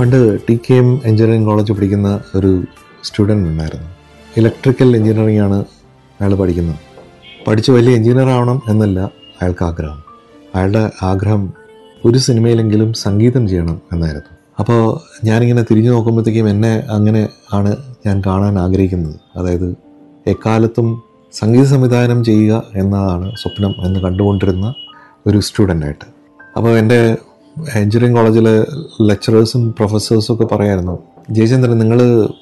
പണ്ട് T K M engineering college പഠിക്കുന്ന ഒരു സ്റ്റുഡൻ്റ് ഉണ്ടായിരുന്നു ഇലക്ട്രിക്കൽ എഞ്ചിനീയറിംഗ് ആണ് അയാൾ പഠിക്കുന്നത് പഠിച്ച് വലിയ എഞ്ചിനീയർ ആവണം എന്നല്ല അയാൾക്ക് ആഗ്രഹം അയാളുടെ ആഗ്രഹം ഒരു സിനിമയിലെങ്കിലും സംഗീതം ചെയ്യണം എന്നായിരുന്നു അപ്പോൾ ഞാനിങ്ങനെ തിരിഞ്ഞു നോക്കുമ്പോഴത്തേക്കും എന്നെ അങ്ങനെ ആണ് ഞാൻ കാണാൻ ആഗ്രഹിക്കുന്നത് അതായത് എക്കാലത്തും സംഗീത സംവിധാനം ചെയ്യുക എന്നതാണ് സ്വപ്നം എന്ന് കണ്ടുകൊണ്ടിരുന്ന ഒരു സ്റ്റുഡൻ്റായിട്ട് അപ്പോൾ എൻ്റെ എഞ്ചിനീയറിംഗ് കോളേജിലെ ലെക്ചറേഴ്സും പ്രൊഫസേഴ്സും ഒക്കെ പറയായിരുന്നു ജയചന്ദ്രൻ നിങ്ങൾ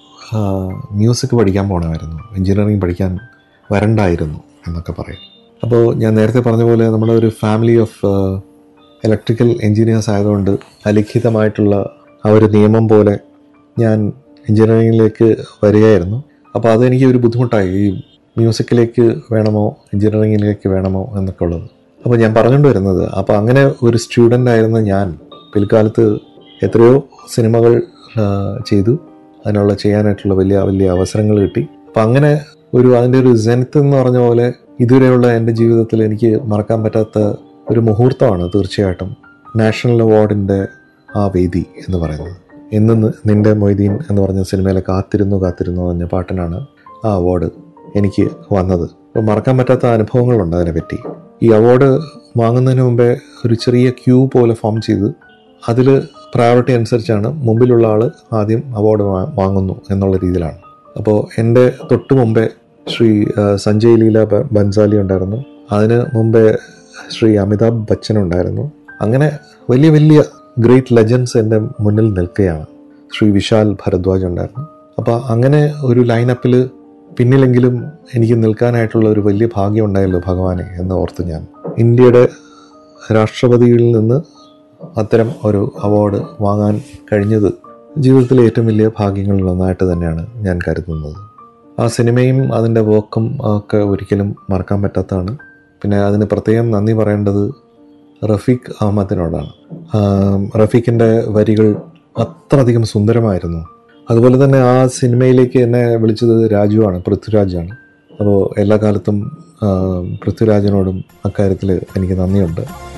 മ്യൂസിക് പഠിക്കാൻ പോകണമായിരുന്നു എഞ്ചിനീയറിംഗ് പഠിക്കാൻ വരണ്ടായിരുന്നു എന്നൊക്കെ പറയും അപ്പോൾ ഞാൻ നേരത്തെ പറഞ്ഞ പോലെ നമ്മുടെ ഒരു ഫാമിലി ഓഫ് ഇലക്ട്രിക്കൽ എഞ്ചിനീയേഴ്സ് ആയതുകൊണ്ട് അലിഖിതമായിട്ടുള്ള ആ ഒരു നിയമം പോലെ ഞാൻ എഞ്ചിനീയറിംഗിലേക്ക് വരികയായിരുന്നു അപ്പോൾ അതെനിക്ക് ഒരു ബുദ്ധിമുട്ടായി ഈ മ്യൂസിക്കിലേക്ക് വേണമോ എഞ്ചിനീയറിംഗിലേക്ക് വേണമോ എന്നൊക്കെ ഉള്ളത് അപ്പോൾ ഞാൻ പറഞ്ഞുകൊണ്ട് വരുന്നത് അപ്പോൾ അങ്ങനെ ഒരു സ്റ്റുഡൻ്റ് ആയിരുന്ന ഞാൻ പിൽക്കാലത്ത് എത്രയോ സിനിമകൾ ആ, ചെയ്തു അതിനുള്ള ചെയ്യാനായിട്ടുള്ള വലിയ വലിയ അവസരങ്ങൾ കിട്ടി അപ്പം അങ്ങനെ ഒരു അതിൻ്റെ ഒരു ജനത്ത് എന്ന് പറഞ്ഞ പോലെ ഇതുവരെയുള്ള എൻ്റെ ജീവിതത്തിൽ എനിക്ക് മറക്കാൻ പറ്റാത്ത ഒരു മുഹൂർത്തമാണ് തീർച്ചയായിട്ടും നാഷണൽ അവാർഡിൻ്റെ ആ വേദി എന്ന് പറയുന്നത് ഇന്ന് നിന്റെ മൊയ്തീൻ എന്ന് പറഞ്ഞ സിനിമയിലെ കാത്തിരുന്നു കാത്തിരുന്നു പറഞ്ഞ പാട്ടിനാണ് ആ അവാർഡ് എനിക്ക് വന്നത് അപ്പോൾ മറക്കാൻ പറ്റാത്ത അനുഭവങ്ങളുണ്ട് അതിനെപ്പറ്റി ഈ അവാർഡ് വാങ്ങുന്നതിന് മുമ്പേ ഒരു ചെറിയ ക്യൂ പോലെ ഫോം ചെയ്ത് അതിൽ പ്രയോറിറ്റി അനുസരിച്ചാണ് മുമ്പിലുള്ള ആൾ ആദ്യം അവാർഡ് വാങ്ങുന്നു എന്നുള്ള രീതിയിലാണ് അപ്പോൾ എൻ്റെ തൊട്ട് മുമ്പേ ശ്രീ ആ, സഞ്ജയ് ലീല ബ- ബൻസാലി ഉണ്ടായിരുന്നു അതിന് മുമ്പേ ശ്രീ അമിതാഭ് ബച്ചൻ ഉണ്ടായിരുന്നു അങ്ങനെ വലിയ വലിയ ഗ്രേറ്റ് ലെജൻസ് എൻ്റെ മുന്നിൽ നിൽക്കുകയാണ് ശ്രീ വിശാൽ ഭരദ്വാജ് ഉണ്ടായിരുന്നു അപ്പോൾ അങ്ങനെ ഒരു ലൈനപ്പിൽ പിന്നിലെങ്കിലും എനിക്ക് നിൽക്കാനായിട്ടുള്ള ഒരു വലിയ ഭാഗ്യം ഉണ്ടായല്ലോ ഭഗവാനെ എന്ന് ഓർത്ത് ഞാൻ ഇന്ത്യയുടെ രാഷ്ട്രപതിയിൽ നിന്ന് അത്തരം ഒരു അവാർഡ് വാങ്ങാൻ കഴിഞ്ഞത് ജീവിതത്തിലെ ഏറ്റവും വലിയ ഭാഗ്യങ്ങളിൽ ഒന്നായിട്ട് തന്നെയാണ് ഞാൻ കരുതുന്നത് ആ സിനിമയും അതിൻ്റെ വർക്കും ഒക്കെ ഒരിക്കലും മറക്കാൻ പറ്റാത്തതാണ് പിന്നെ അതിന് പ്രത്യേകം നന്ദി പറയേണ്ടത് റഫീഖ് അഹമ്മദിനോടാണ് ആം, റഫീഖിൻ്റെ വരികൾ അത്രയധികം സുന്ദരമായിരുന്നു അതുപോലെ തന്നെ ആ സിനിമയിലേക്ക് എന്നെ വിളിച്ചത് രാജുവാണ് പൃഥ്വിരാജാണ് അപ്പോൾ എല്ലാ കാലത്തും ആ, പൃഥ്വിരാജിനോടും അക്കാര്യത്തിൽ എനിക്ക് നന്ദിയുണ്ട്